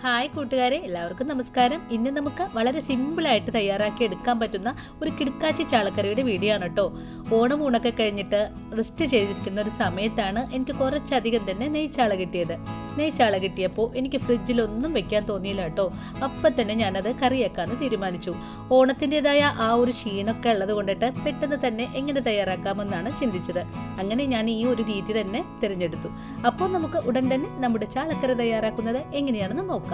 hi കൂട്ടുകാരെ എല്ലാവർക്കും നമസ്കാരം ഇന്ന് നമുക്ക് വളരെ സിമ്പിളായിട്ട് തയ്യാറാക്കി എടുക്കാൻ പറ്റുന്ന ഒരു കിടക്കാച്ചി ചാളക്കറിയുടെ വീഡിയോ ആണ് കേട്ടോ ഓണം ഊണൊക്കെ കഴിഞ്ഞിട്ട് റെസ്റ്റ് ചെയ്തിരിക്കുന്ന ഒരു സമയത്താണ് എനിക്ക് കുറച്ചധികം തന്നെ നെയ്ച്ചാള കിട്ടിയത് നെയ്ച്ചാള കിട്ടിയപ്പോൾ എനിക്ക് ഫ്രിഡ്ജിലൊന്നും വെക്കാൻ തോന്നിയില്ല കേട്ടോ അപ്പം തന്നെ ഞാനത് കറിയാക്കാന്ന് തീരുമാനിച്ചു ഓണത്തിൻ്റെതായ ആ ഒരു ക്ഷീണമൊക്കെ ഉള്ളത് കൊണ്ടിട്ട് പെട്ടെന്ന് തന്നെ എങ്ങനെ തയ്യാറാക്കാമെന്നാണ് ചിന്തിച്ചത് അങ്ങനെ ഞാൻ ഈ ഒരു രീതി തന്നെ തിരഞ്ഞെടുത്തു അപ്പോൾ നമുക്ക് ഉടൻ തന്നെ നമ്മുടെ ചാളക്കറി തയ്യാറാക്കുന്നത് എങ്ങനെയാണെന്ന് നോക്കാം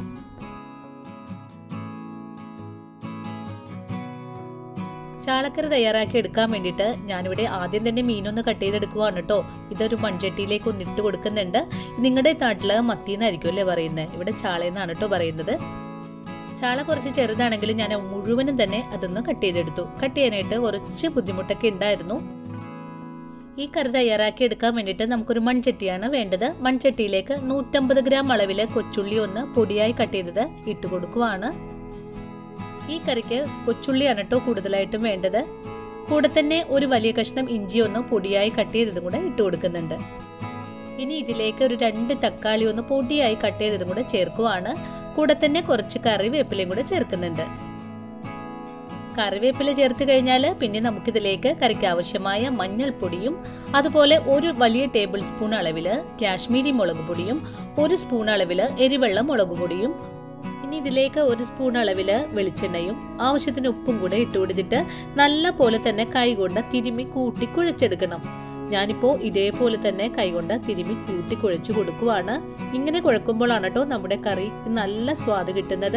ചാളക്കറി തയ്യാറാക്കി എടുക്കാൻ വേണ്ടിയിട്ട് ഞാനിവിടെ ആദ്യം തന്നെ മീനൊന്ന് കട്ട് ചെയ്തെടുക്കുവാണ് കേട്ടോ ഇതൊരു മൺചട്ടിയിലേക്ക് ഒന്ന് ഇട്ട് കൊടുക്കുന്നുണ്ട് നിങ്ങളുടെ നാട്ടില് മത്തിന്നായിരിക്കും അല്ലേ പറയുന്നത് ഇവിടെ ചാളയെന്നാണ് കേട്ടോ പറയുന്നത് ചാള കുറച്ച് ചെറുതാണെങ്കിലും ഞാൻ മുഴുവനും തന്നെ അതൊന്ന് കട്ട് ചെയ്തെടുത്തു കട്ട് ചെയ്യാനായിട്ട് കുറച്ച് ബുദ്ധിമുട്ടൊക്കെ ഉണ്ടായിരുന്നു ഈ കറി തയ്യാറാക്കി എടുക്കാൻ വേണ്ടിയിട്ട് നമുക്കൊരു മൺചട്ടിയാണ് വേണ്ടത് മൺചട്ടിയിലേക്ക് നൂറ്റമ്പത് ഗ്രാം അളവിൽ കൊച്ചുള്ളി ഒന്ന് പൊടിയായി കട്ട് ചെയ്തത് ഇട്ട് കൊടുക്കുവാണ് ഈ കറിക്ക് കൊച്ചുള്ളിയാണ് കേട്ടോ കൂടുതലായിട്ടും വേണ്ടത് കൂടെ തന്നെ ഒരു വലിയ കഷ്ണം ഇഞ്ചി ഒന്ന് പൊടിയായി കട്ട് ചെയ്തതും കൂടെ ഇട്ട് കൊടുക്കുന്നുണ്ട് ഇനി ഇതിലേക്ക് ഒരു രണ്ട് തക്കാളി ഒന്ന് പൊടിയായി കട്ട് ചെയ്തതും കൂടെ ചേർക്കുവാണ് കൂടെ തന്നെ കുറച്ച് കറിവേപ്പിലയും കൂടെ ചേർക്കുന്നുണ്ട് കറിവേപ്പില ചേർത്ത് കഴിഞ്ഞാൽ പിന്നെ നമുക്കിതിലേക്ക് കറിക്ക് ആവശ്യമായ മഞ്ഞൾപ്പൊടിയും അതുപോലെ ഒരു വലിയ ടേബിൾ സ്പൂൺ അളവിൽ കാശ്മീരി മുളക് പൊടിയും ഒരു സ്പൂൺ അളവിൽ എരിവെള്ള മുളക് പൊടിയും ഇനി ഇതിലേക്ക് ഒരു സ്പൂൺ അളവിൽ വെളിച്ചെണ്ണയും ആവശ്യത്തിന് ഉപ്പും കൂടെ ഇട്ട് കൊടുത്തിട്ട് നല്ല പോലെ തന്നെ കൈകൊണ്ട് തിരുമ്മി കൂട്ടി കുഴച്ചെടുക്കണം ഞാനിപ്പോൾ ഇതേപോലെ തന്നെ കൈകൊണ്ട് തിരുമ്മി കൂട്ടി കുഴച്ചു കൊടുക്കുവാണ് ഇങ്ങനെ കുഴക്കുമ്പോഴാണ് കേട്ടോ നമ്മുടെ കറി നല്ല സ്വാദ് കിട്ടുന്നത്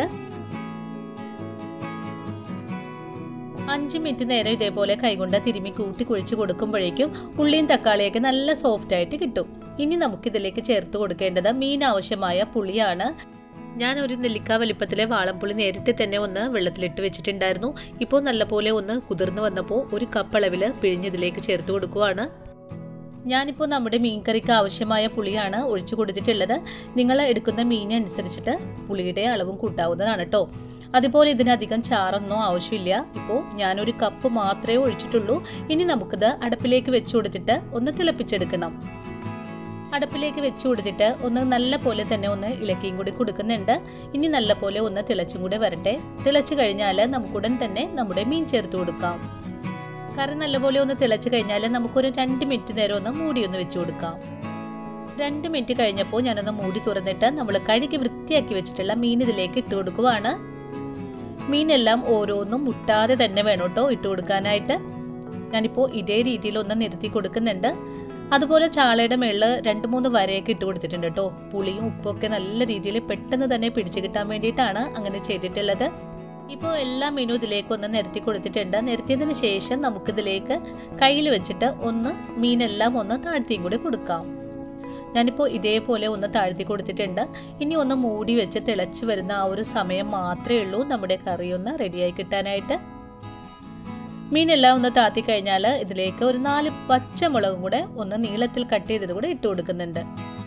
അഞ്ച് മിനിറ്റ് നേരം ഇതേപോലെ കൈകൊണ്ട് തിരുമ്മി കൂട്ടി കുഴിച്ച് കൊടുക്കുമ്പോഴേക്കും ഉള്ളിയും തക്കാളിയൊക്കെ നല്ല സോഫ്റ്റ് ആയിട്ട് കിട്ടും ഇനി നമുക്കിതിലേക്ക് ചേർത്ത് കൊടുക്കേണ്ടത് മീൻ ആവശ്യമായ പുളിയാണ് ഞാൻ ഒരു നെല്ലിക്ക വലിപ്പത്തിലെ വാളംപുളി നേരത്തെ തന്നെ ഒന്ന് വെള്ളത്തിലിട്ട് വെച്ചിട്ടുണ്ടായിരുന്നു ഇപ്പോൾ നല്ലപോലെ ഒന്ന് കുതിർന്നു വന്നപ്പോൾ ഒരു കപ്പ് അളവിൽ പിഴിഞ്ഞതിലേക്ക് ചേർത്ത് കൊടുക്കുവാണ് ഞാനിപ്പോൾ നമ്മുടെ മീൻ കറിക്ക് ആവശ്യമായ പുളിയാണ് ഒഴിച്ചു കൊടുത്തിട്ടുള്ളത് നിങ്ങൾ എടുക്കുന്ന മീനനുസരിച്ചിട്ട് പുളിയുടെ അളവും കൂട്ടാവുന്നതാണ് കേട്ടോ അതുപോലെ ഇതിനധികം ചാറൊന്നും ആവശ്യമില്ല ഇപ്പോൾ ഞാനൊരു കപ്പ് മാത്രമേ ഒഴിച്ചിട്ടുള്ളൂ ഇനി നമുക്കിത് അടുപ്പിലേക്ക് വെച്ചു കൊടുത്തിട്ട് ഒന്ന് തിളപ്പിച്ചെടുക്കണം അടുപ്പിലേക്ക് വെച്ചു കൊടുത്തിട്ട് ഒന്ന് നല്ല പോലെ തന്നെ ഒന്ന് ഇളക്കിയും കൂടി കൊടുക്കുന്നുണ്ട് ഇനി നല്ല പോലെ ഒന്ന് തിളച്ചും കൂടെ വരട്ടെ തിളച്ചു കഴിഞ്ഞാൽ നമുക്കുടൻ തന്നെ നമ്മുടെ മീൻ ചേർത്ത് കൊടുക്കാം കറി നല്ലപോലെ ഒന്ന് തിളച്ചു കഴിഞ്ഞാൽ നമുക്കൊരു രണ്ട് മിനിറ്റ് നേരം ഒന്ന് മൂടി ഒന്ന് വെച്ചു കൊടുക്കാം രണ്ട് മിനിറ്റ് കഴിഞ്ഞപ്പോൾ ഞാനൊന്ന് മൂടി തുറന്നിട്ട് നമ്മൾ കഴുകി വൃത്തിയാക്കി വെച്ചിട്ടുള്ള മീൻ ഇതിലേക്ക് ഇട്ട് കൊടുക്കുവാണ് മീനെല്ലാം ഓരോന്നും മുട്ടാതെ തന്നെ വേണം കേട്ടോ ഇട്ട് കൊടുക്കാനായിട്ട് ഞാനിപ്പോൾ ഇതേ രീതിയിൽ ഒന്ന് നിരത്തി കൊടുക്കുന്നുണ്ട് അതുപോലെ ചാളയുടെ മേളിൽ രണ്ട് മൂന്ന് വരയൊക്കെ ഇട്ട് കൊടുത്തിട്ടുണ്ട് കേട്ടോ പുളിയും ഉപ്പൊക്കെ നല്ല രീതിയിൽ പെട്ടെന്ന് തന്നെ പിടിച്ചു കിട്ടാൻ വേണ്ടിയിട്ടാണ് അങ്ങനെ ചെയ്തിട്ടുള്ളത് ഇപ്പോൾ എല്ലാ മീനും ഇതിലേക്ക് ഒന്ന് നിരത്തി കൊടുത്തിട്ടുണ്ട് നിരത്തിയതിന് ശേഷം നമുക്കിതിലേക്ക് കയ്യിൽ വെച്ചിട്ട് ഒന്ന് മീനെല്ലാം ഒന്ന് താഴ്ത്തിയും കൂടി കൊടുക്കാം ഞാനിപ്പോൾ ഇതേപോലെ ഒന്ന് താഴ്ത്തി കൊടുത്തിട്ടുണ്ട് ഇനി ഒന്ന് മൂടി വെച്ച് തിളച്ച് വരുന്ന ആ ഒരു സമയം മാത്രമേ ഉള്ളൂ നമ്മുടെ കറി ഒന്ന് റെഡിയായി കിട്ടാനായിട്ട് മീനെല്ലാം ഒന്ന് താത്തി കഴിഞ്ഞാൽ ഇതിലേക്ക് ഒരു നാല് പച്ചമുളകും കൂടെ ഒന്ന് നീളത്തിൽ കട്ട് ചെയ്തത് കൂടെ ഇട്ട് കൊടുക്കുന്നുണ്ട്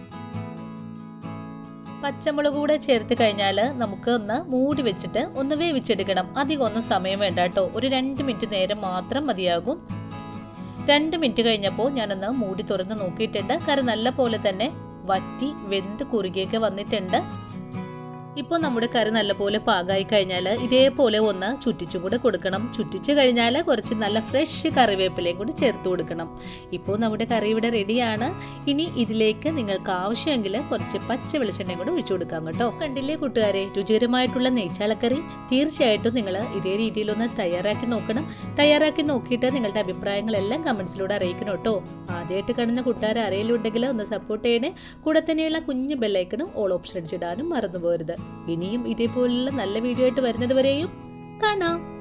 പച്ചമുളക് കൂടെ ചേർത്ത് കഴിഞ്ഞാൽ നമുക്ക് ഒന്ന് മൂടി വെച്ചിട്ട് ഒന്ന് വേവിച്ചെടുക്കണം അധികം ഒന്നും സമയം വേണ്ട കേട്ടോ ഒരു രണ്ട് മിനിറ്റ് നേരം മാത്രം മതിയാകും രണ്ട് മിനിറ്റ് കഴിഞ്ഞപ്പോൾ ഞാനൊന്ന് മൂടി തുറന്ന് നോക്കിയിട്ടുണ്ട് കറി നല്ല പോലെ തന്നെ വറ്റി വെന്ത് കുറുകിയൊക്കെ വന്നിട്ടുണ്ട് ഇപ്പോൾ നമ്മുടെ കറി നല്ലപോലെ പാകമായി കഴിഞ്ഞാൽ ഇതേപോലെ ഒന്ന് ചുറ്റിച്ചും കൂടെ കൊടുക്കണം ചുറ്റിച്ച് കഴിഞ്ഞാൽ കുറച്ച് നല്ല ഫ്രഷ് കറിവേപ്പിലയും കൂടി ചേർത്ത് കൊടുക്കണം ഇപ്പോൾ നമ്മുടെ കറി ഇവിടെ റെഡിയാണ് ഇനി ഇതിലേക്ക് നിങ്ങൾക്ക് ആവശ്യമെങ്കിൽ കുറച്ച് പച്ച വെളിച്ചെണ്ണയും കൂടെ ഒഴിച്ചു കൊടുക്കാം കേട്ടോ കണ്ടില്ലേ കൂട്ടുകാരെ രുചികരമായിട്ടുള്ള നെയ്ച്ചാളക്കറി തീർച്ചയായിട്ടും നിങ്ങൾ ഇതേ രീതിയിലൊന്ന് തയ്യാറാക്കി നോക്കണം തയ്യാറാക്കി നോക്കിയിട്ട് നിങ്ങളുടെ അഭിപ്രായങ്ങളെല്ലാം കമൻസിലൂടെ അറിയിക്കണം കേട്ടോ ആദ്യമായിട്ട് കാണുന്ന കൂട്ടുകാർ ആരെങ്കിലും ഉണ്ടെങ്കിൽ ഒന്ന് സപ്പോർട്ട് ചെയ്യണേ കൂടെ തന്നെയുള്ള കുഞ്ഞു ബെല്ലൈക്കനും ഓൾ ഓപ്ഷൻ അടിച്ചിടാനും മറന്നു പോരുത് ഇനിയും ഇതേപോലുള്ള നല്ല വീഡിയോ ആയിട്ട് വരുന്നത് വരെയും കാണാം